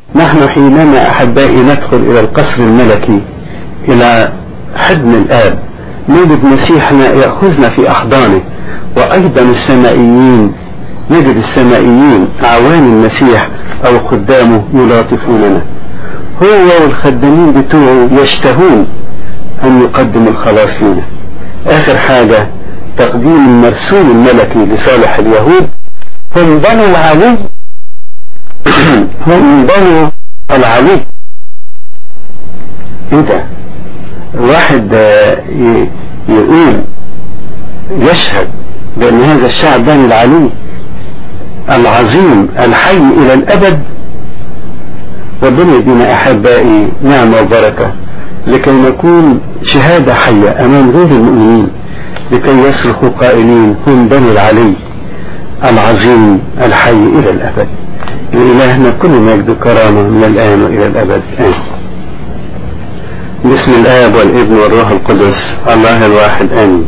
نحن حينما أحبائي ندخل إلى القصر الملكي إلى حضن الآب نجد مسيحنا يأخذنا في أحضانه وأيضا السمائيين نجد السمائيين أعوان المسيح أو خدامه يلاطفوننا هو والخدامين بتوعه يشتهون أن يقدموا الخلاص لنا آخر حاجة تقديم المرسول الملكي لصالح اليهود هم بنو العلي هم بنو العلي انت الواحد يقول يشهد بأن هذا الشعب بني العلي العظيم الحي إلى الأبد ربنا يدينا أحبائي نعمة وبركة لكي نكون شهادة حية أمام غير المؤمنين لكي يصرخوا قائلين هم بني العلي العظيم الحي إلى الأبد لإلهنا كل مجد كرامة من الآن وإلى الأبد آمين بسم الآب والابن والروح القدس الله الواحد آمين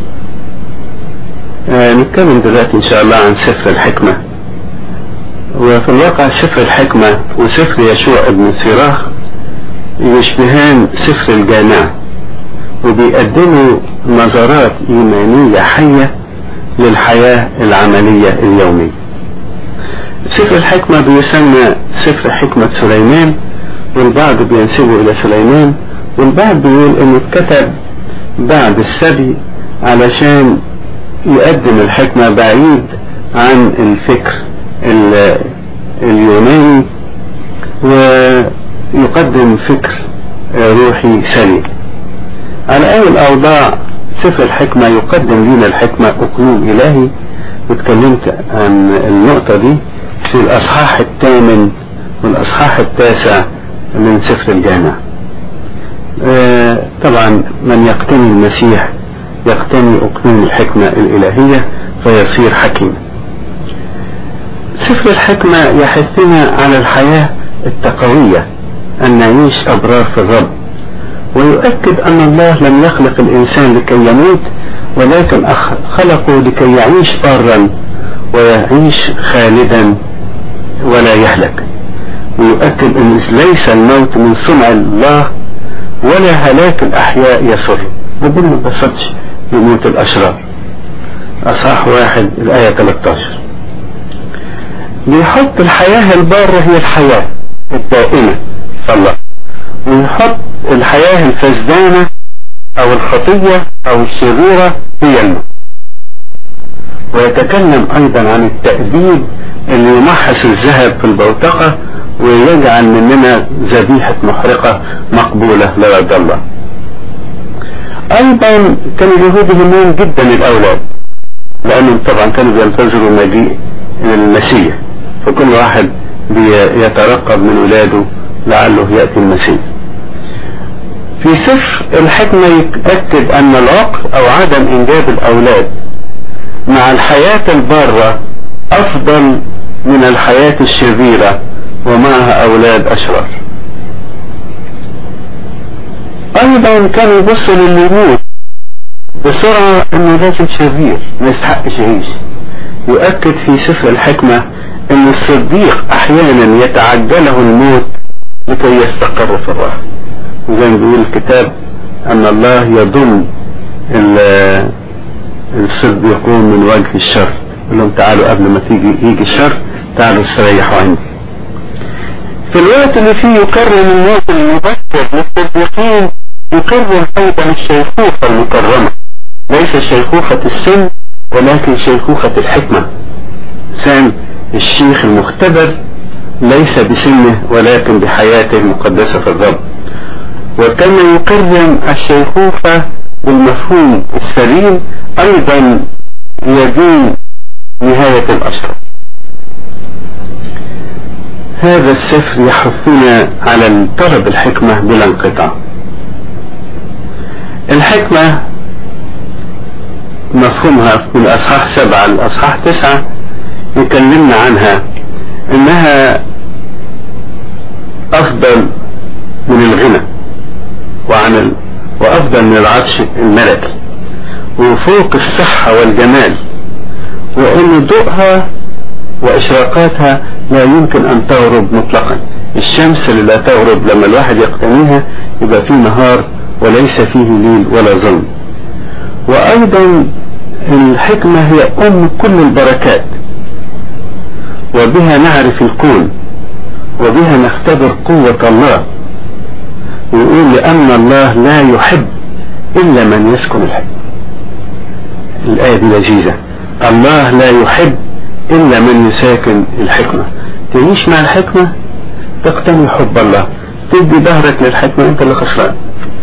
آه نتكلم دلوقتي إن شاء الله عن سفر الحكمة وفي الواقع سفر الحكمة وسفر يشوع ابن سيراخ يشبهان سفر الجامعة وبيقدموا نظرات إيمانية حية للحياة العملية اليومية سفر الحكمة بيسمى سفر حكمة سليمان والبعض بينسبه إلى سليمان والبعض بيقول إنه اتكتب بعد السبي علشان يقدم الحكمة بعيد عن الفكر اليوناني ويقدم فكر روحي سليم على أي الأوضاع سفر الحكمة يقدم لنا الحكمة أقلوم إلهي واتكلمت عن النقطة دي في الأصحاح الثامن والأصحاح التاسع من سفر الجامع آه طبعا من يقتني المسيح يقتني أقلوم الحكمة الإلهية فيصير حكيم سفر الحكمة يحثنا على الحياة التقوية أن نعيش أبرار في الرب ويؤكد أن الله لم يخلق الإنسان لكي يموت ولكن خلقه لكي يعيش بارا ويعيش خالدا ولا يهلك ويؤكد أن ليس الموت من صنع الله ولا هلاك الأحياء يسر ربنا ما بسطش يموت الأشرار أصح واحد الآية 13 بيحط الحياة البارة هي الحياة الدائمة الله ويحط الحياة الفسدانة او الخطية او الشريرة هي الموت ويتكلم ايضا عن التأديب اللي يمحص الذهب في البوتقة ويجعل مننا ذبيحة محرقة مقبولة لرد الله ايضا كان اليهود يهمون جدا الاولاد لانهم طبعا كانوا بينتظروا مجيء المسيح فكل واحد بيترقب من ولاده لعله يأتي المسيح في سفر الحكمة يتأكد أن العقل أو عدم إنجاب الأولاد مع الحياة البارة أفضل من الحياة الشريرة ومعها أولاد أشرار أيضا كان يبص للي يموت بسرعة أنه لازم شرير ما يستحقش يعيش يؤكد في سفر الحكمة أن الصديق أحيانا يتعجله الموت لكي يستقر في الراحة وزي ما بيقول الكتاب ان الله يضم الصديقون من وجه الشر يقول لهم تعالوا قبل ما تيجي يجي الشر تعالوا استريحوا عندي في الوقت اللي فيه يكرم الموت المبكر للصديقين يكرم ايضا الشيخوخة المكرمة ليس شيخوخة السن ولكن شيخوخة الحكمة سام الشيخ المختبر ليس بسنه ولكن بحياته المقدسة في الرب وكما يكرم الشيخوخة بالمفهوم السليم ايضا يدين نهاية الاشرار هذا السفر يحثنا على طلب الحكمة بلا انقطاع الحكمة مفهومها من اصحاح سبعة لاصحاح تسعة يكلمنا عنها انها افضل من الغنى وعن ال... وافضل من العرش الملكي وفوق الصحة والجمال وان ضوءها واشراقاتها لا يمكن ان تغرب مطلقا الشمس اللي لا تغرب لما الواحد يقتنيها يبقى فيه نهار وليس فيه ليل ولا ظلم وايضا الحكمة هي ام كل البركات وبها نعرف الكون وبها نختبر قوة الله ويقول لأن الله لا يحب إلا من يسكن الحكمة الآية دي لذيذة الله لا يحب إلا من يساكن الحكمة تعيش مع الحكمة تقتني حب الله تدي ظهرك للحكمة أنت اللي خسران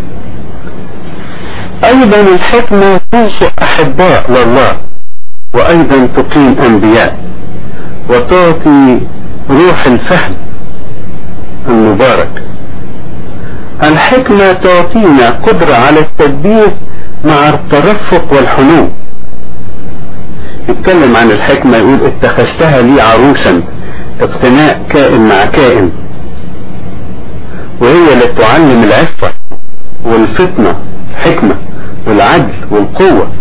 أيضا الحكمة تنشئ أحباء لله وأيضا تقيم أنبياء وتعطي روح الفهم المبارك الحكمة تعطينا قدرة على التدبير مع الترفق والحنو يتكلم عن الحكمة يقول اتخذتها لي عروسا اقتناء كائن مع كائن وهي اللي تعلم العفة والفطنة حكمة والعدل والقوة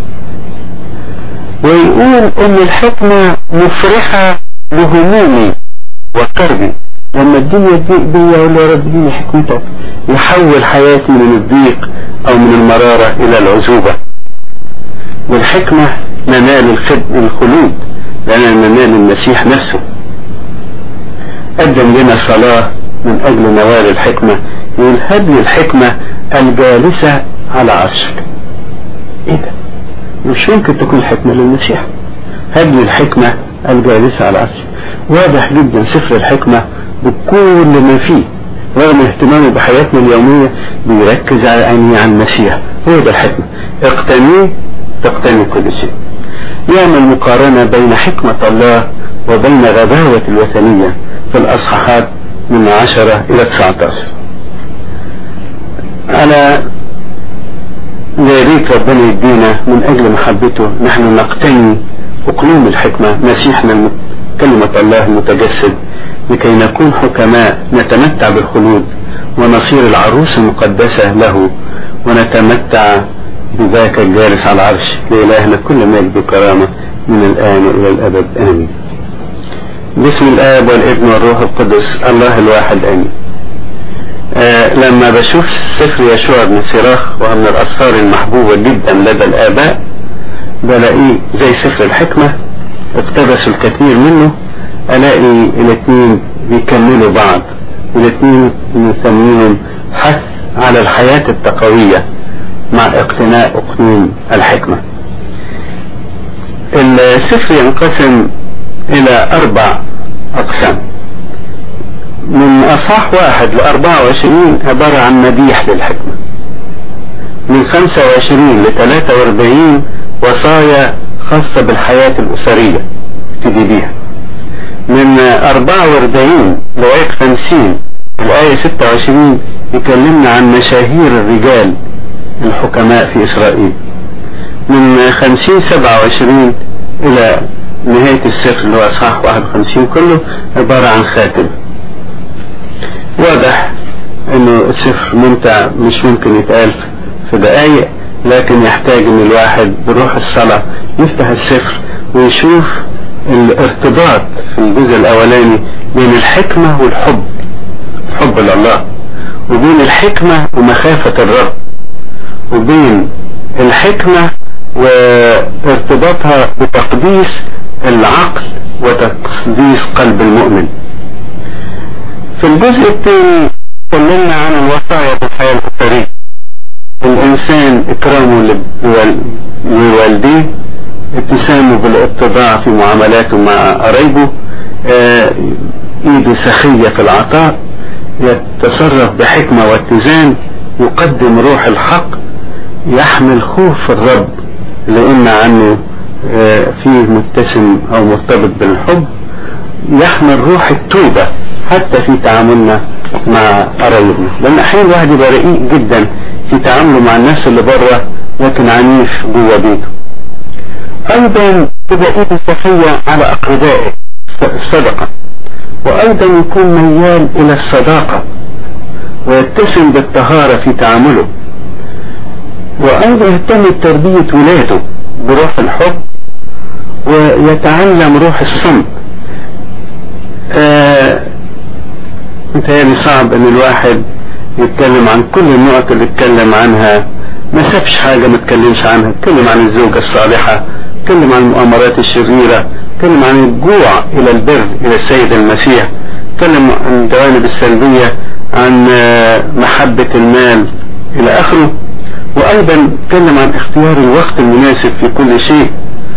ويقول ان الحكمة مفرحة لهمومي وكربي لما الدنيا تضيق بيا اقول يا رب اديني حكمتك يحول حياتي من الضيق او من المرارة الى العزوبة والحكمة ننال الخلود لأننا ننال المسيح نفسه قدم لنا صلاة من أجل نوال الحكمة يقول هب لي الحكمة الجالسة على عرشك ايه ده مش ممكن تكون حكمة للمسيح هب لي الحكمة الجالسة على عرشك واضح جدا سفر الحكمة بكل ما فيه رغم اهتمامه بحياتنا اليومية بيركز على عينيه عن المسيح هو ده الحكمة اقتنيه تقتني كل شيء يعمل مقارنة بين حكمة الله وبين غباوة الوثنية في الأصحاحات من عشرة إلى تسعة عشر أنا يا ربنا يدينا من أجل محبته نحن نقتني أقلوم الحكمة مسيحنا كلمة الله المتجسد لكي نكون حكماء نتمتع بالخلود ونصير العروس المقدسة له ونتمتع بذاك الجالس على العرش لإلهنا كل مجد وكرامة من الآن إلى الأبد آمين باسم الآب والابن والروح القدس الله الواحد آمين آه لما بشوف سفر يشوع بن سراخ وهو من الأسفار المحبوبة جدا لدى الآباء بلاقيه زي سفر الحكمة اقتبسوا الكثير منه ألاقي الاثنين بيكملوا بعض الاثنين نسميهم حث على الحياة التقوية مع اقتناء اقنوم الحكمة السفر ينقسم الى اربع اقسام من اصح واحد لاربعة وعشرين عبارة عن مديح للحكمة من خمسة وعشرين لثلاثة واربعين وصايا خاصة بالحياة الاسرية ابتدي بيها من اربعة واربعين لغاية خمسين الآية ستة وعشرين يكلمنا عن مشاهير الرجال الحكماء في إسرائيل من خمسين سبعة وعشرين إلى نهاية السفر اللي هو أصحاح واحد وخمسين كله عبارة عن خاتم واضح إنه السفر ممتع مش ممكن يتقال في دقايق لكن يحتاج إن الواحد بروح الصلاة يفتح السفر ويشوف الارتباط في الجزء الأولاني بين الحكمة والحب حب لله وبين الحكمة ومخافة الرب وبين الحكمة وارتباطها بتقديس العقل وتقديس قلب المؤمن في الجزء الثاني تكلمنا عن الوصايا في الحياة الأسرية الإنسان إكرامه لوالديه اتسامه بالاتباع في معاملاته مع قرايبه اه ايده سخية في العطاء يتصرف بحكمة واتزان يقدم روح الحق يحمل خوف الرب اللي قلنا عنه فيه متسم او مرتبط بالحب يحمل روح التوبة حتى في تعاملنا مع قرايبنا لان احيانا الواحد يبقى رقيق جدا في تعامله مع الناس اللي بره لكن عنيف جوه بيته ايضا تبقى ايده سخية على اقربائه الصدقة وايضا يكون ميال الى الصداقة ويتسم بالطهارة في تعامله وايضا يهتم بتربية ولاده بروح الحب ويتعلم روح الصمت آه متهيألي صعب ان الواحد يتكلم عن كل النقط اللي اتكلم عنها ما سابش حاجة ما اتكلمش عنها اتكلم عن الزوجة الصالحة اتكلم عن المؤامرات الشريرة اتكلم عن الجوع الى البر الى السيد المسيح اتكلم عن الجوانب السلبية عن محبة المال الى اخره وايضا اتكلم عن اختيار الوقت المناسب في كل شيء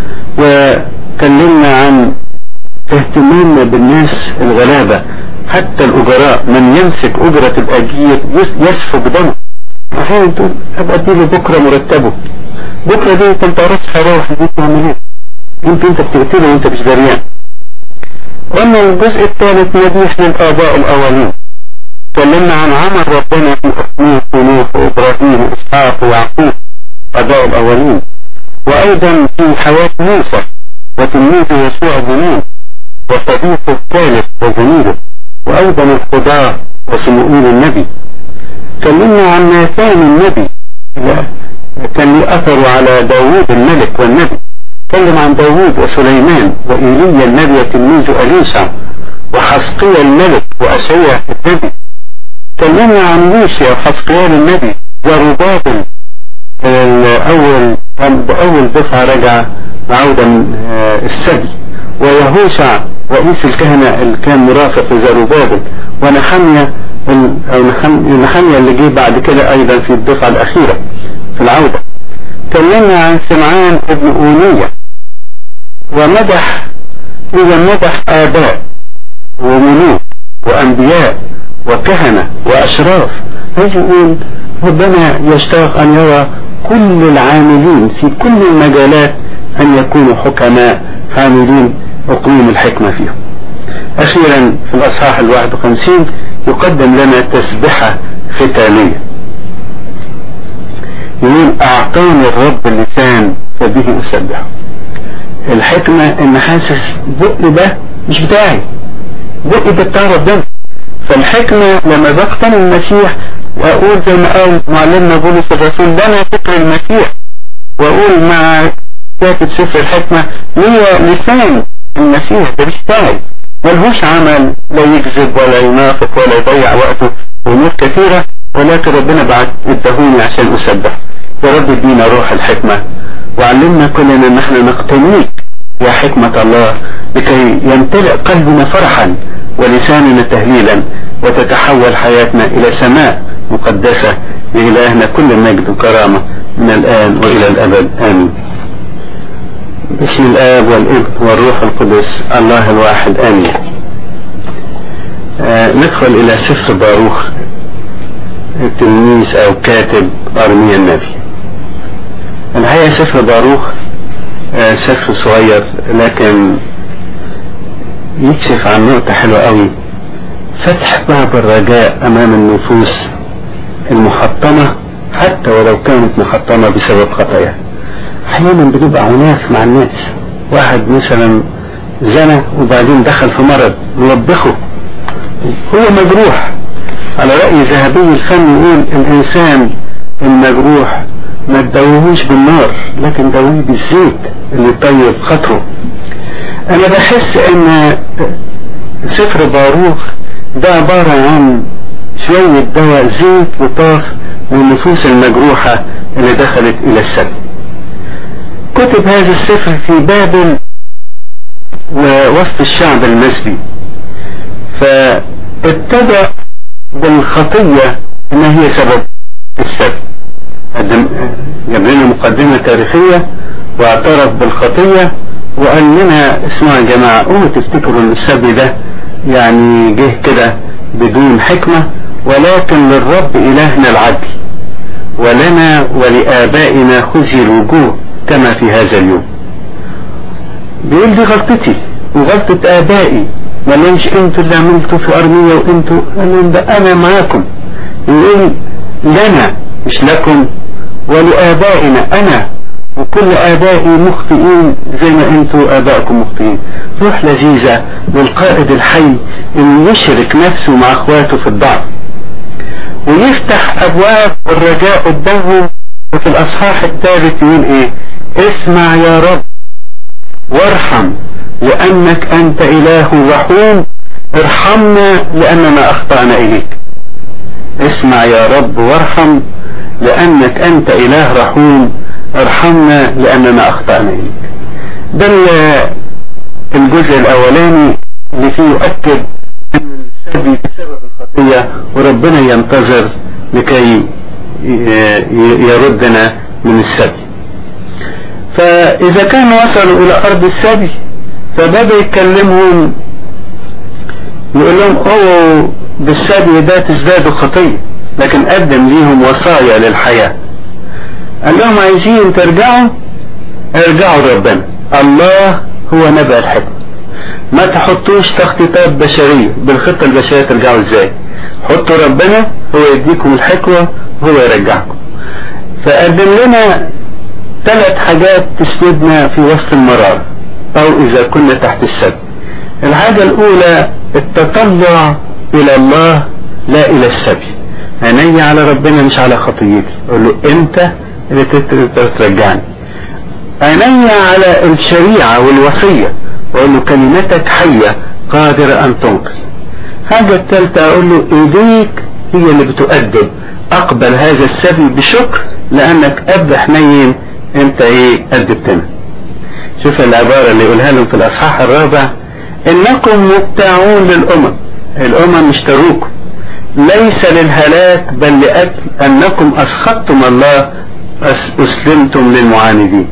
وكلمنا عن اهتمامنا بالناس الغلابة حتى الاجراء من يمسك اجرة الاجير يسفك دمه احيانا تقول ابقى اديله بكرة مرتبه بكرة دي انت متعرفش هروح البيت تعمل ايه يمكن انت بتقتله وانت مش دريان قلنا الجزء الثالث مديح للاباء الاولين اتكلمنا عن عمل ربنا في أسماء ونوح وإبراهيم وإسحاق ويعقوب أباء الأولين وأيضا في حياة موسى وتلميذه يسوع الزمين وصديقه الثالث وزميله وأيضا الخضار وصموئيل النبي تكلمنا عن ناثان النبي كان له أثره على داوود الملك والنبي تكلم عن داوود وسليمان وإيليا النبي وتلميذ أليسع وحسقيا الملك وأشعيا النبي تكلمنا عن موسى وحسقيان النبي زربابل أول أول دفعة رجع عودا السبي ويهوشع رئيس الكهنة اللي كان مرافق لزربابل ونحمية أو نحمية اللي جه بعد كده أيضا في الدفعة الأخيرة في العودة تكلمنا عن سمعان ابن أونية ومدح إذا مدح آباء وملوك وأنبياء وكهنة وأشراف عايز يقول ربنا يشتاق أن يرى كل العاملين في كل المجالات أن يكونوا حكماء عاملين أقليم الحكمة فيهم أخيرا في الأصحاح الواحد وخمسين يقدم لنا تسبحة ختامية يقول أعطاني الرب اللسان فبه أسبحه الحكمة إن حاسس بقي ده مش بتاعي بقي ده بتاع ربنا فالحكمة لما بقتني المسيح وأقول زي ما قال معلمنا بولس الرسول لنا فكر المسيح وأقول مع كاتب سفر الحكمة ليا لسان المسيح ده مش بتاعي ملهوش عمل لا يكذب ولا ينافق ولا يضيع وقته وأمور كثيرة ولكن ربنا بعد ادهوني عشان أسبح يا رب ادينا روح الحكمة وعلمنا كلنا ان احنا نقتنيك يا حكمة الله لكي يمتلئ قلبنا فرحا ولساننا تهليلا وتتحول حياتنا الى سماء مقدسة لإلهنا كل مجد وكرامة من الآن وإلى الأبد آمين بسم الآب والابن والروح القدس الله الواحد آمين آه ندخل إلى سفر باروخ تلميذ أو كاتب أرميا النبي الحقيقة سفر باروخ آه سفر صغير لكن يكشف عن نقطة حلوة قوي فتح باب الرجاء أمام النفوس المحطمة حتى ولو كانت محطمة بسبب خطاياها أحيانا بتبقى عناف مع الناس واحد مثلا زنى وبعدين دخل في مرض نوبخه هو مجروح على رأي ذهبي الفن يقول الإنسان المجروح ما تدوهوش بالنار لكن دويه بالزيت اللي يطيب خاطره انا بحس ان سفر باروخ ده عبارة عن شوية دواء زيت وطاف للنفوس المجروحة اللي دخلت الى السبي كتب هذا السفر في بابل ووسط الشعب المسبي فابتدأ بالخطية ان هي سبب السبي جاب لنا مقدمة تاريخية واعترف بالخطية وقال لنا اسمعوا يا جماعة اوعوا تفتكروا ان السبي ده يعني جه كده بدون حكمة ولكن للرب الهنا العدل ولنا ولآبائنا خزي الوجوه كما في هذا اليوم بيقول دي غلطتي وغلطة آبائي ما ليش انتوا اللي عملتوا في أرمية وانتوا قال ده أنا معاكم يقول لنا مش لكم ولآبائنا أنا وكل آبائي مخطئين زي ما انتوا آبائكم مخطئين روح لذيذة للقائد الحي اللي يشرك نفسه مع اخواته في الضعف ويفتح أبواب الرجاء قدامهم وفي الأصحاح الثالث يقول إيه اسمع يا رب وارحم لأنك أنت إله رحوم ارحمنا لأننا أخطأنا إليك اسمع يا رب وارحم لأنك أنت إله رحوم ارحمنا لأننا أخطأنا إليك ده الجزء الأولاني اللي فيه يؤكد أن السبي بسبب الخطية وربنا ينتظر لكي يردنا من السبي فإذا كانوا وصلوا إلى أرض السبي فبدأ يكلمهم يقول لهم اوه بالسبي ده تزدادوا خطية لكن قدم ليهم وصايا للحياة قال لهم عايزين ترجعوا ارجعوا لربنا الله هو نبأ الحكمة ما تحطوش تخطيطات بشرية بالخطة البشرية ترجعوا ازاي حطوا ربنا هو يديكم الحكمة هو يرجعكم فقدم لنا ثلاث حاجات تسندنا في وسط المرار او اذا كنا تحت السبب الحاجة الاولى التطلع الى الله لا الى السبي عيني على ربنا مش على خطيتي اقول له انت اللي تقدر ترجعني عيني على الشريعة والوصية واقول له كلمتك حية قادرة ان تنقذ حاجة الثالثة اقول له ايديك هي اللي بتؤدب اقبل هذا السبي بشكر لانك اب حنين انت ايه ادبتنا شوف العبارة اللي يقولها لهم في الاصحاح الرابع انكم مبتاعون للامم الامم اشتروكم ليس للهلاك بل لاجل انكم اسخطتم الله اسلمتم للمعاندين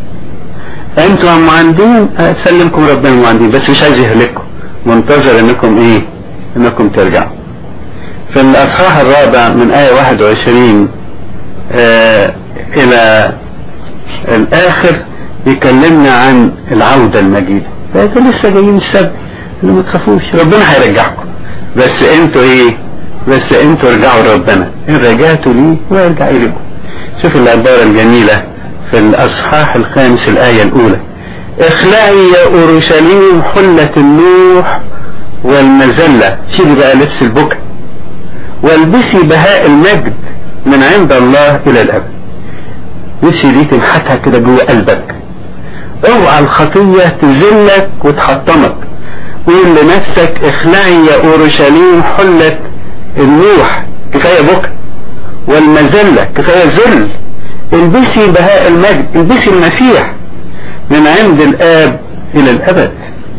انتم معاندين اسلمكم ربنا المعاندين بس مش عايز يهلككم منتظر انكم ايه انكم ترجعوا في الاصحاح الرابع من ايه 21 آه الى الاخر يكلمنا عن العودة المجيدة فانتوا لسه جايين السبت اللي ما تخافوش ربنا هيرجعكم بس انتوا ايه بس انتوا ارجعوا لربنا ان رجعتوا ليه ويرجع اليكم شوف العبارة الجميلة في الاصحاح الخامس الاية الاولى اخلعي يا اورشليم حلة النوح والمذلة شيلي بقى لبس البكا والبسي بهاء المجد من عند الله الى الابد نفسي دي تنحتها كده جوه قلبك اوعى الخطية تذلك وتحطمك قول لنفسك اخلعي يا اورشليم حلة النوح كفاية بكى والمذلة كفاية ذل البسي بهاء المجد البسي المسيح من عند الاب الى الابد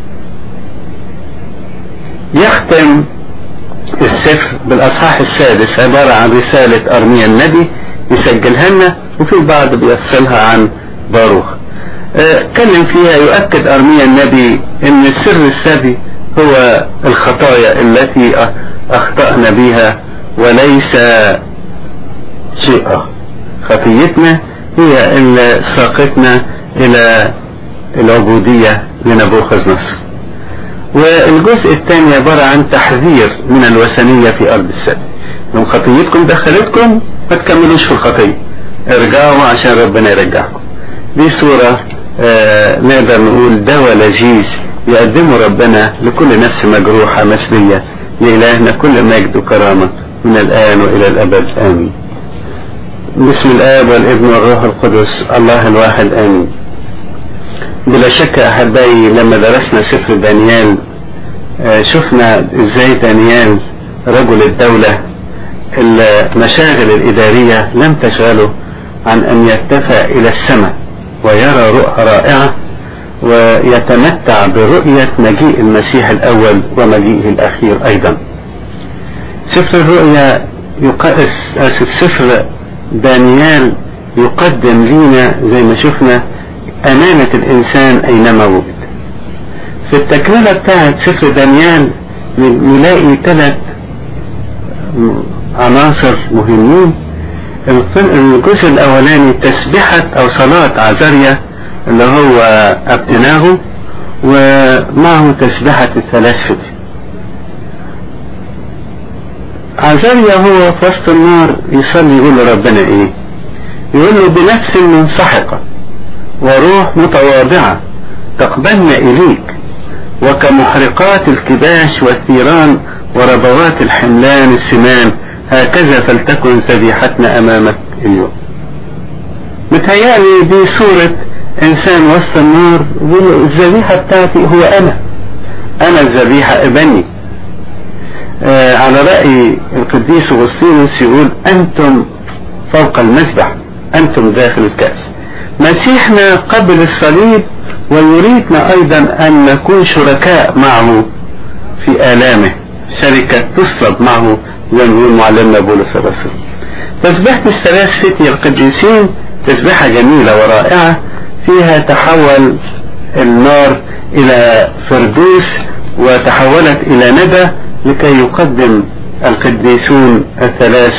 يختم السفر بالاصحاح السادس عبارة عن رسالة ارميا النبي يسجلها لنا وفي البعض بيفصلها عن باروخ اتكلم فيها يؤكد ارميا النبي ان سر السبي هو الخطايا التي اخطأنا بها وليس شيء اخر خطيتنا هي اللي ساقتنا الى العبودية لنبوخذ نصر والجزء الثاني عبارة عن تحذير من الوثنية في ارض السبي لو خطيتكم دخلتكم ما تكملوش في الخطية ارجعوا عشان ربنا يرجعكم دي صورة آه نقدر نقول دواء لذيذ يقدمه ربنا لكل نفس مجروحة مسلية لإلهنا كل مجد وكرامة من الآن وإلى الأبد آمين بسم الآب والابن والروح القدس الله الواحد آمين بلا شك أحبائي لما درسنا سفر دانيال آه شفنا ازاي دانيال رجل الدولة المشاغل الإدارية لم تشغله عن أن يرتفع إلى السماء ويرى رؤى رائعة ويتمتع برؤية مجيء المسيح الأول ومجيئه الأخير أيضا سفر الرؤيا يقاس سفر دانيال يقدم لنا زي ما شفنا أمانة الإنسان أينما وجد في التكملة بتاعت سفر دانيال نلاقي ثلاث عناصر مهمين الجزء الاولاني تسبحة او صلاة عزاريا اللي هو ابتناه ومعه تسبحة الثلاث فتي عزاريا هو في وسط النار يصلي يقول لربنا ايه يقول له بنفس منسحقة وروح متواضعة تقبلنا اليك وكمحرقات الكباش والثيران وربوات الحملان السمان هكذا فلتكن ذبيحتنا امامك اليوم متهيألي دي صورة انسان وسط النار الذبيحة بتاعتي هو انا انا الذبيحة ابني آه على رأي القديس أغسطينوس يقول أنتم فوق المذبح أنتم داخل الكأس مسيحنا قبل الصليب ويريدنا أيضا أن نكون شركاء معه في آلامه شركة تصلب معه زي ما يقول معلمنا بولس الرسول تسبيحة الثلاث فتي القديسين تسبيحة جميلة ورائعة فيها تحول النار إلى فردوس وتحولت إلى ندى لكي يقدم القديسون الثلاث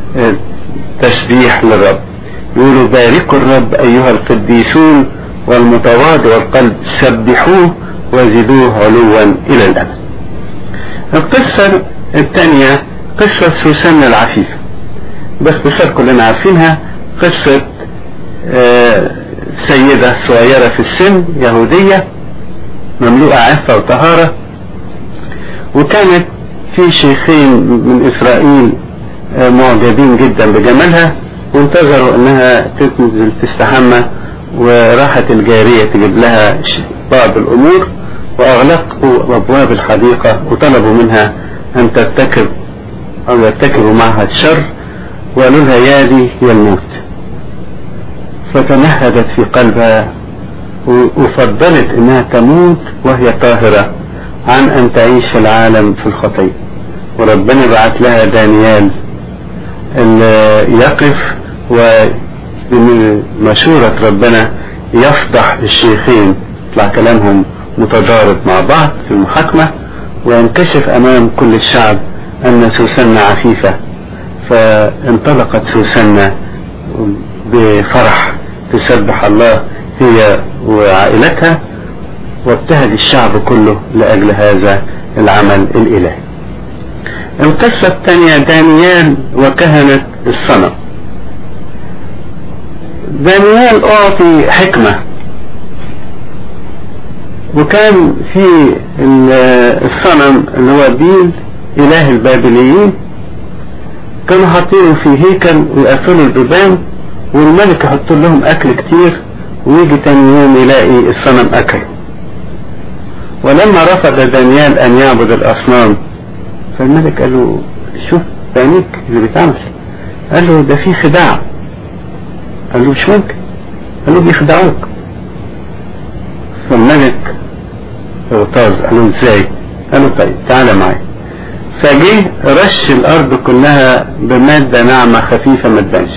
تسبيح للرب يقولوا باركوا الرب أيها القديسون والمتواضع القلب سبحوه وزدوه علوا إلى الأبد القصة الثانية قصة سوسن العفيفة باختصار كلنا عارفينها قصة آه سيدة صغيرة في السن يهودية مملوءة عفة وطهارة وكانت في شيخين من إسرائيل آه معجبين جدا بجمالها وانتظروا انها تنزل تستحمى وراحت الجارية تجيب لها بعض الامور واغلقوا ابواب الحديقة وطلبوا منها ان ترتكب او يرتكبوا معها الشر وقالوا لها يا دي يا الموت فتمهدت في قلبها وفضلت انها تموت وهي طاهرة عن ان تعيش في العالم في الخطية وربنا بعت لها دانيال اللي يقف ومشورة ربنا يفضح الشيخين يطلع كلامهم متضارب مع بعض في المحاكمة وينكشف أمام كل الشعب أن سوسنة عفيفة فانطلقت سوسنة بفرح تسبح الله هي وعائلتها وابتهج الشعب كله لأجل هذا العمل الإلهي القصة الثانية دانيال وكهنة الصنم دانيال أعطي حكمة وكان في الصنم اللي هو بيل إله البابليين كانوا حاطينه في هيكل ويقفلوا البيبان والملك يحط لهم أكل كتير ويجي تاني يوم يلاقي الصنم أكل ولما رفض دانيال أن يعبد الأصنام فالملك قال له شوف بعينيك اللي بيتعمل قال له ده في خداع قال له مش ممكن قال له بيخدعوك فالملك اغتاظ قال له ازاي قال له طيب تعالى معايا فجه رش الارض كلها بمادة ناعمة خفيفة ما تبانش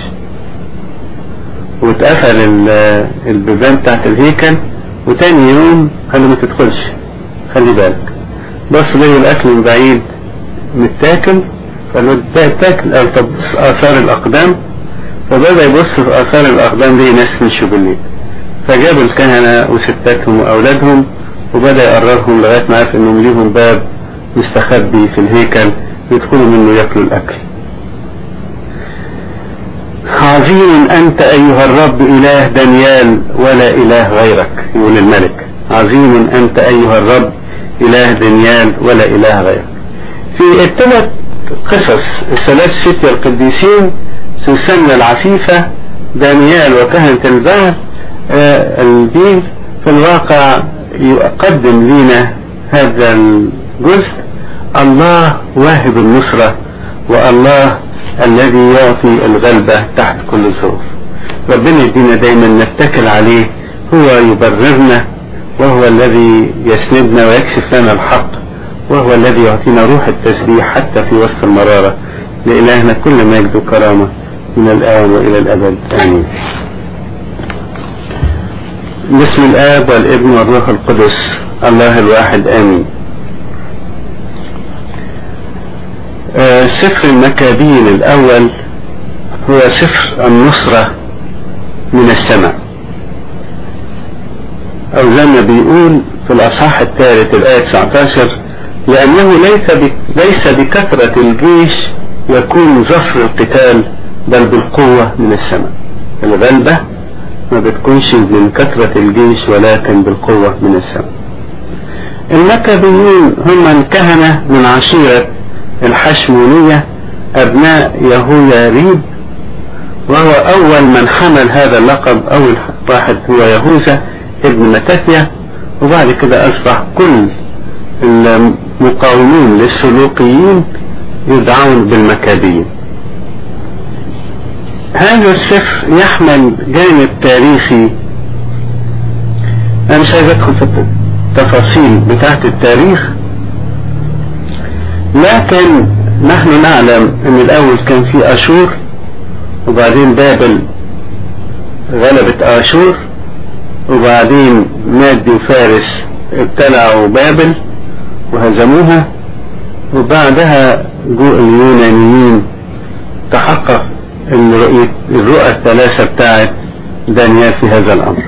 واتقفل البيبان بتاعت الهيكل وتاني يوم قال له ما تدخلش خلي بالك بص ليه الاكل من بعيد متاكل قال له ده تاكل قال طب بص اثار الاقدام فبدأ يبص في اثار الاقدام دي ناس مشوا بالليل فجاب الكهنة وستاتهم واولادهم وبدأ يقررهم لغاية ما عرف انهم ليهم باب مستخبي في الهيكل يدخلوا منه ياكلوا الاكل عظيم انت ايها الرب اله دانيال ولا اله غيرك يقول الملك عظيم انت ايها الرب اله دانيال ولا اله غيرك في الثلاث قصص الثلاث فتية القديسين سوسنة العفيفة دانيال وكهنة البعث آه البيل في الواقع يقدم لنا هذا الجزء الله واهب النصرة والله الذي يعطي الغلبة تحت كل ظروف ربنا يدينا دايما نتكل عليه هو يبررنا وهو الذي يسندنا ويكشف لنا الحق وهو الذي يعطينا روح التسبيح حتى في وسط المرارة لإلهنا كل مجد وكرامة من الآن وإلى الأبد آمين بسم الآب والابن والروح القدس الله الواحد آمين آه سفر المكابين الأول هو سفر النصرة من السماء أو زي ما بيقول في الأصحاح الثالث الآية 19 لأنه ليس ليس بكثرة الجيش يكون ظفر القتال بل بالقوة من السماء الغلبة ما بتكونش من كثرة الجيش ولكن بالقوة من السماء المكابيين هم الكهنة من عشيرة الحشمونية أبناء يهويا ريب وهو أول من حمل هذا اللقب أول واحد هو يهوذا ابن متاتيا وبعد كده أصبح كل مقاومين للسلوقيين يدعون بالمكابيين هذا السفر يحمل جانب تاريخي انا مش عايز ادخل في التفاصيل بتاعت التاريخ لكن نحن نعلم ان الاول كان في اشور وبعدين بابل غلبت اشور وبعدين مادي وفارس ابتلعوا بابل وهزموها وبعدها جو اليونانيين تحقق الرؤى الثلاثة بتاعت دانيال في هذا الامر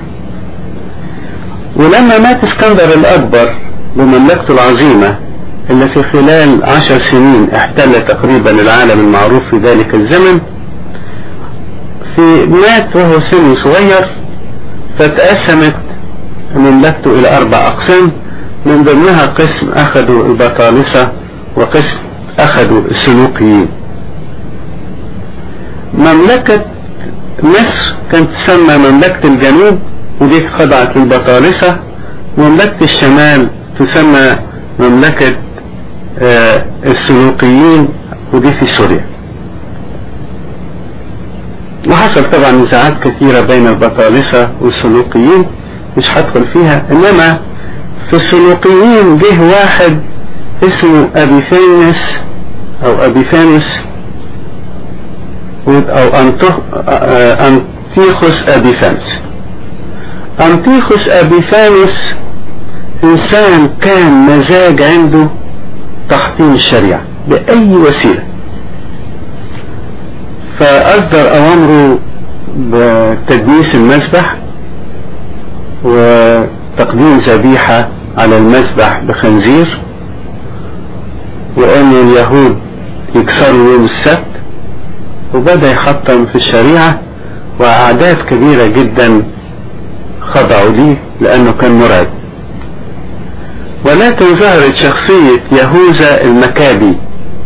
ولما مات اسكندر الاكبر بمملكته العظيمة اللي في خلال عشر سنين احتل تقريبا العالم المعروف في ذلك الزمن في مات وهو سن صغير فتقسمت مملكته الى اربع اقسام من ضمنها قسم اخذوا البطالسة وقسم اخذوا السلوقيين مملكة مصر كانت تسمى مملكة الجنوب ودي خضعت للبطالسة مملكة الشمال تسمى مملكة آه السلوقيين ودي في سوريا وحصل طبعا نزاعات كثيرة بين البطالسة والسلوقيين مش هدخل فيها انما في السلوقيين جه واحد اسمه ابيفانس او ابيفانس او انتيخوس ابيفانس انتيخوس ابيفانس انسان كان مزاج عنده تحطيم الشريعة بأي وسيلة فأصدر أوامره بتدنيس المسبح وتقديم ذبيحة على المسبح بخنزير وأن اليهود يكسروا يوم السبت وبدأ يحطم في الشريعة وأعداد كبيرة جدا خضعوا ليه لأنه كان مرعب ولكن ظهرت شخصية يهوذا المكابي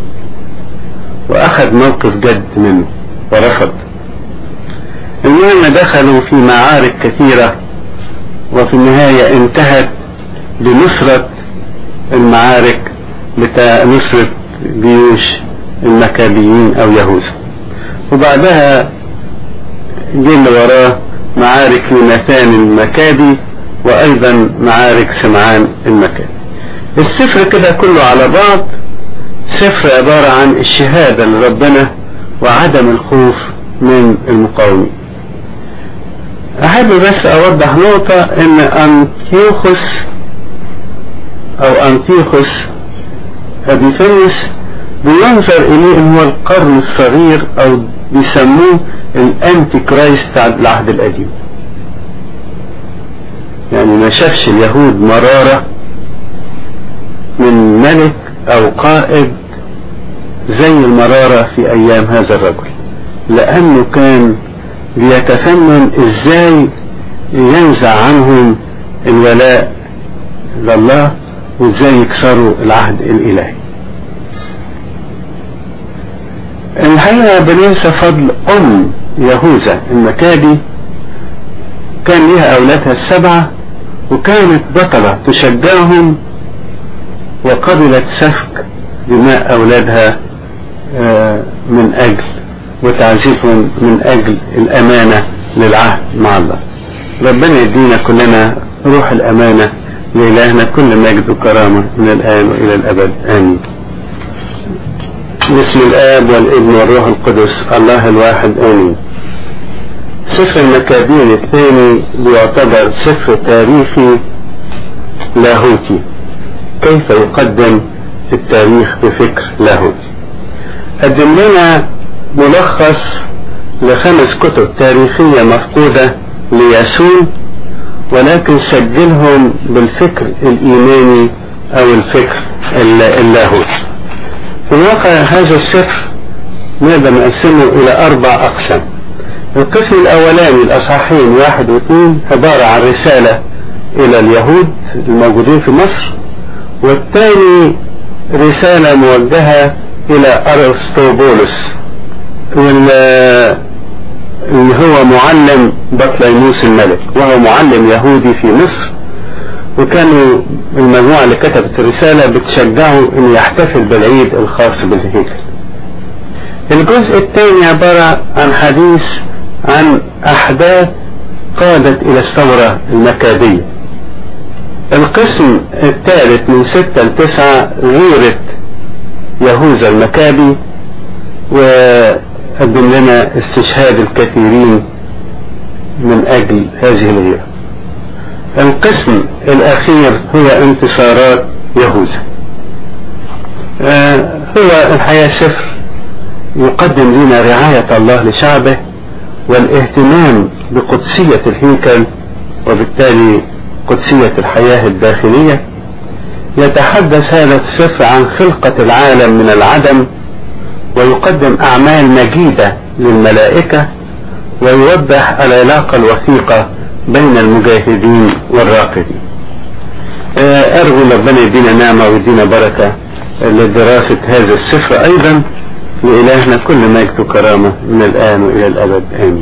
وأخذ موقف جد منه ورفض المهم دخلوا في معارك كثيرة وفي النهاية انتهت بنصرة المعارك بتاع نصرة جيوش المكابيين أو يهوذا وبعدها جه اللي وراه معارك يوناثان المكابي وايضا معارك سمعان المكابي السفر كده كله على بعض سفر عبارة عن الشهادة لربنا وعدم الخوف من المقاومين احب بس اوضح نقطة ان انتيوخوس او انتيوخوس ابيفانيوس بينظر اليه ان هو القرن الصغير او بيسموه الانتي كرايست بتاع العهد القديم يعني ما شافش اليهود مرارة من ملك او قائد زي المرارة في ايام هذا الرجل لانه كان بيتفنن ازاي ينزع عنهم الولاء لله وازاي يكسروا العهد الالهي الحقيقة بننسى فضل ام يهوذا المكابي كان لها اولادها السبعة وكانت بطلة تشجعهم وقبلت سفك دماء اولادها من اجل وتعزيفهم من اجل الامانة للعهد مع الله ربنا يدينا كلنا روح الامانة لإلهنا كل مجد وكرامة من الآن وإلى الأبد آمين بسم الآب والابن والروح القدس الله الواحد آمين سفر المكابين الثاني بيعتبر سفر تاريخي لاهوتي كيف يقدم التاريخ بفكر لاهوتي قدم لنا ملخص لخمس كتب تاريخية مفقودة لياسون ولكن سجلهم بالفكر الإيماني أو الفكر اللاهوتي في الواقع هذا السفر نقدر نقسمه إلى أربع أقسام القسم الأولاني الأصحاحين واحد واثنين عبارة عن رسالة إلى اليهود الموجودين في مصر والثاني رسالة موجهة إلى أرسطوبولس اللي هو معلم بطليموس الملك وهو معلم يهودي في مصر وكانوا المجموعة اللي كتبت الرسالة بتشجعه انه يحتفل بالعيد الخاص بالهيكل الجزء الثاني عبارة عن حديث عن احداث قادت الى الثورة المكابية القسم الثالث من ستة لتسعة غيرة يهوذا المكابي وقدم لنا استشهاد الكثيرين من اجل هذه الغيرة القسم الاخير هو انتصارات يهوذا آه هو الحياة سفر يقدم لنا رعاية الله لشعبه والاهتمام بقدسية الهيكل وبالتالي قدسية الحياة الداخلية يتحدث هذا السفر عن خلقة العالم من العدم ويقدم أعمال مجيدة للملائكة ويوضح العلاقة الوثيقة بين المجاهدين والراقدين أرجو ربنا يدينا نعمة ويدينا بركة لدراسة هذا السفر أيضا لإلهنا كل مجد وكرامة من الآن وإلى الأبد آمين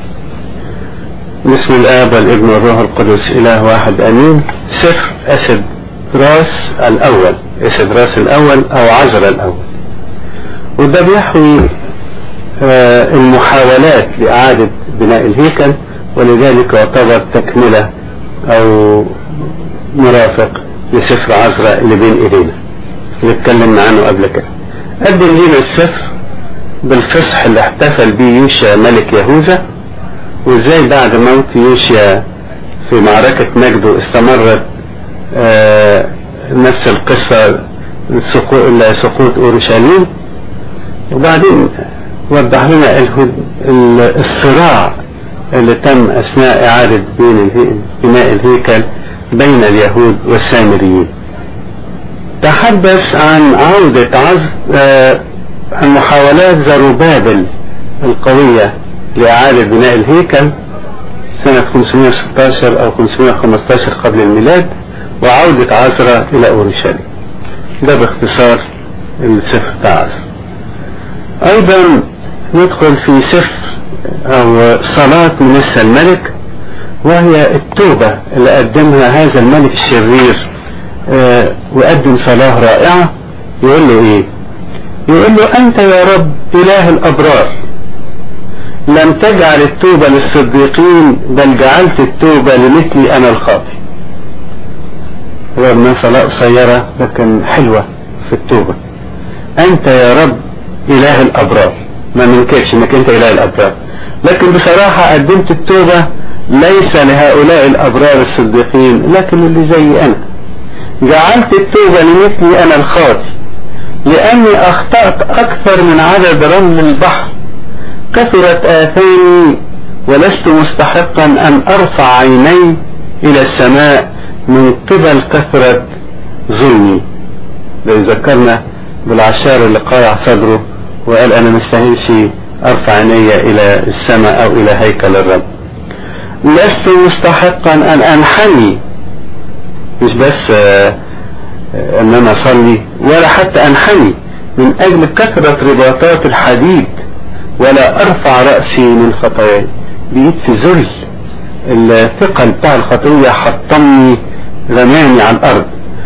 بسم الآب والابن والروح القدس إله واحد آمين سفر أسد راس الأول أسد راس الأول أو عزر الأول وده بيحوي آه المحاولات لإعادة بناء الهيكل ولذلك يعتبر تكملة أو مرافق لسفر عزرا اللي بين إيدينا اللي اتكلمنا عنه قبل كده قدم لنا السفر بالفصح اللي احتفل به يوشيا ملك يهوذا وازاي بعد موت يوشيا في معركة مجده استمرت آه نفس القصة سقوط اورشليم وبعدين وضح لنا الصراع اللي تم اثناء اعادة بناء الهيكل بين اليهود والسامريين تحدث عن عودة عز آه عن محاولات زروبابل القوية لإعادة بناء الهيكل سنة 516 أو 515 قبل الميلاد وعودة عزرا إلى أورشليم ده باختصار السفر بتاع عزرا أيضا ندخل في سفر أو صلاة منسى الملك وهي التوبة اللي قدمها هذا الملك الشرير آه وقدم صلاة رائعة يقول له ايه يقول له انت يا رب اله الابرار لم تجعل التوبة للصديقين بل جعلت التوبة لمثلي انا الخاطئ رغم من صلاة قصيرة لكن حلوة في التوبة انت يا رب اله الابرار ما ننكرش انك انت اله الابرار لكن بصراحة قدمت التوبة ليس لهؤلاء الابرار الصديقين لكن اللي زي انا جعلت التوبة لمثلي انا الخاطئ لاني اخطأت اكثر من عدد رمل البحر كثرت اثامي ولست مستحقا ان ارفع عيني الى السماء من قبل كثرة ظلمي لو ذكرنا بالعشار اللي قايع صدره وقال انا مستحيلش ارفع عيني الى السماء او الى هيكل الرب لست مستحقا ان انحني مش بس ان انا اصلي ولا حتى انحني من اجل كثرة رباطات الحديد ولا ارفع رأسي من خطاياي بقيت في ذل الثقل بتاع الخطية حطمني رماني على الارض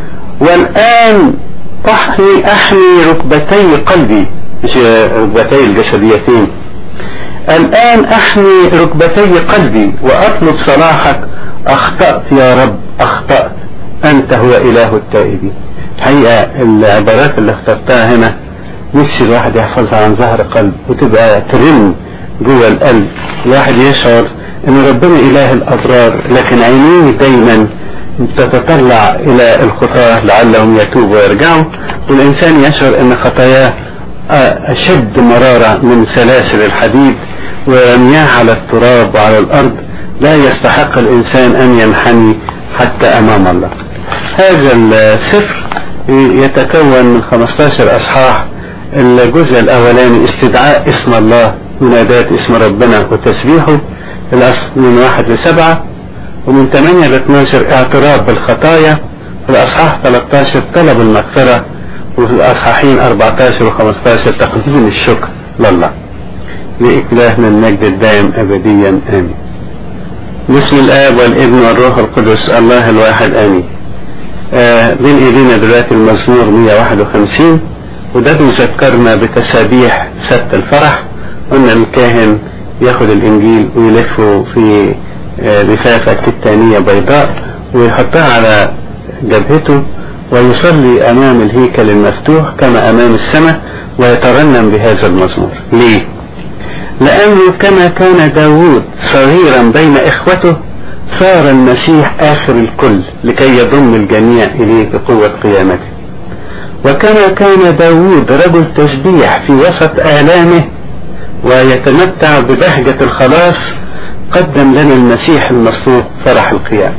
والان احني احني ركبتي قلبي مش ركبتي الجسديتين الان احني ركبتي قلبي واطلب صلاحك اخطأت يا رب اخطأت انت هو اله التائبين الحقيقة العبارات اللي اخترتها هنا نفسي الواحد يحفظها عن ظهر قلب وتبقى ترن جوه القلب الواحد يشعر ان ربنا اله الابرار لكن عينيه دايما تتطلع الى الخطاة لعلهم يتوبوا ويرجعوا والانسان يشعر ان خطاياه اشد مرارة من سلاسل الحديد ورمياه على التراب وعلى الارض لا يستحق الانسان ان ينحني حتى امام الله هذا السفر يتكون من 15 اصحاح الجزء الاولاني استدعاء اسم الله منادات اسم ربنا وتسبيحه الاصل من واحد لسبعة ومن 8 ل 12 اعتراف بالخطايا في الاصحاح 13 طلب المغفرة وفي الاصحاحين 14 و 15 تقديم الشكر لله لإلهنا المجد الدائم أبديا آمين بسم الآب والابن والروح القدس الله الواحد آمين آه بين ايدينا دلوقتي المزمور 151 وده بيذكرنا بتسابيح سبت الفرح قلنا الكاهن ياخد الانجيل ويلفه في آه لفافة كتانية بيضاء ويحطها على جبهته ويصلي امام الهيكل المفتوح كما امام السماء ويترنم بهذا المزمور ليه لانه كما كان داود صغيرا بين اخوته صار المسيح اخر الكل لكي يضم الجميع اليه بقوة قيامته وكما كان داود رجل تسبيح في وسط آلامه ويتمتع ببهجة الخلاص قدم لنا المسيح المصلوب فرح القيامة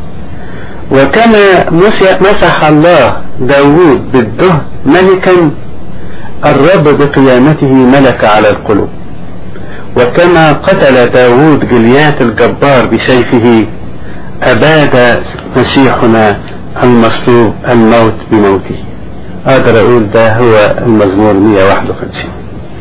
وكما مسح الله داود بالدهن ملكا الرب بقيامته ملك على القلوب وكما قتل داود جليات الجبار بسيفه أباد مسيحنا المصلوب الموت بموته أقدر أقول ده هو المزمور 151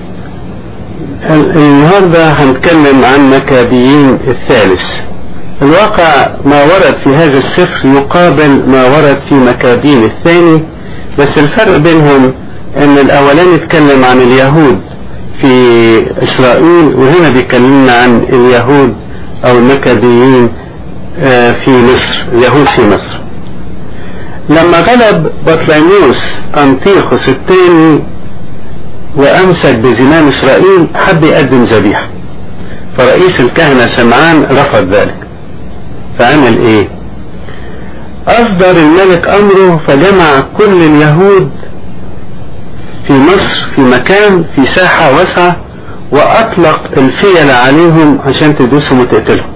النهاردة هنتكلم عن مكابيين الثالث الواقع ما ورد في هذا السفر يقابل ما ورد في مكابين الثاني بس الفرق بينهم ان الاولاني اتكلم عن اليهود في اسرائيل وهنا بيكلمنا عن اليهود او المكابيين في مصر اليهود في مصر لما غلب بطليموس انطيخوس الثاني وامسك بزمام اسرائيل حب يقدم ذبيحه فرئيس الكهنه سمعان رفض ذلك فعمل ايه اصدر الملك امره فجمع كل اليهود في مصر في مكان في ساحة واسعة واطلق الفيل عليهم عشان تدوسهم وتقتلهم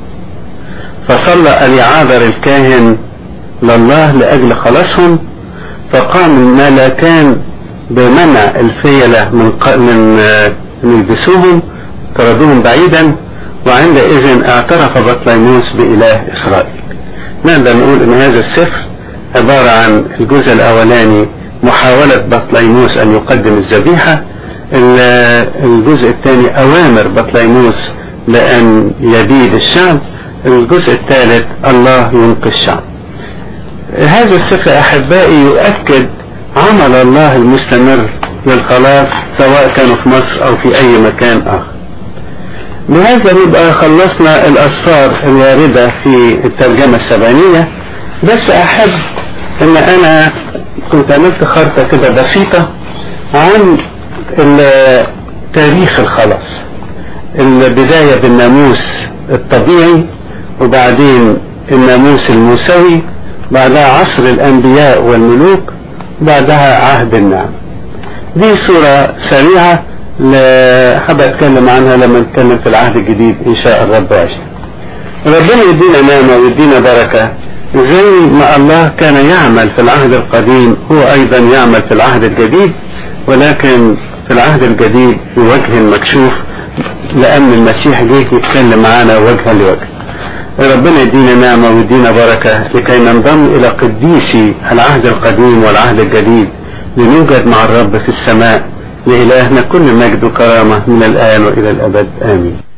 فصلى اليعاذر الكاهن لله لاجل خلاصهم فقام الملكان بمنع الفيلة من ق... من من يلبسوهم طردوهم بعيدا وعندئذ اعترف بطليموس بإله إسرائيل نقدر نقول ان هذا السفر عبارة عن الجزء الاولاني محاولة بطليموس ان يقدم الذبيحة الجزء الثاني اوامر بطليموس لان يبيد الشعب الجزء الثالث الله ينقذ الشعب هذا السفر احبائي يؤكد عمل الله المستمر للخلاص سواء كانوا في مصر او في اي مكان اخر بهذا نبقى خلصنا الأسفار الواردة في الترجمة السبعينية بس أحب إن أنا كنت عملت خرطة كده بسيطة عن تاريخ الخلاص البداية بالناموس الطبيعي وبعدين الناموس الموسوي بعدها عصر الأنبياء والملوك بعدها عهد النعم دي صورة سريعة حابة اتكلم عنها لما نتكلم في العهد الجديد ان شاء الرب عشان ربنا يدينا نعمة ويدينا بركة زي ما الله كان يعمل في العهد القديم هو ايضا يعمل في العهد الجديد ولكن في العهد الجديد بوجه مكشوف لان المسيح جه يتكلم معانا وجها لوجه ربنا يدينا نعمة ويدينا بركة لكي ننضم الى قديسي العهد القديم والعهد الجديد لنوجد مع الرب في السماء لإلهنا كل مجد وكرامة من الآن وإلى الأبد آمين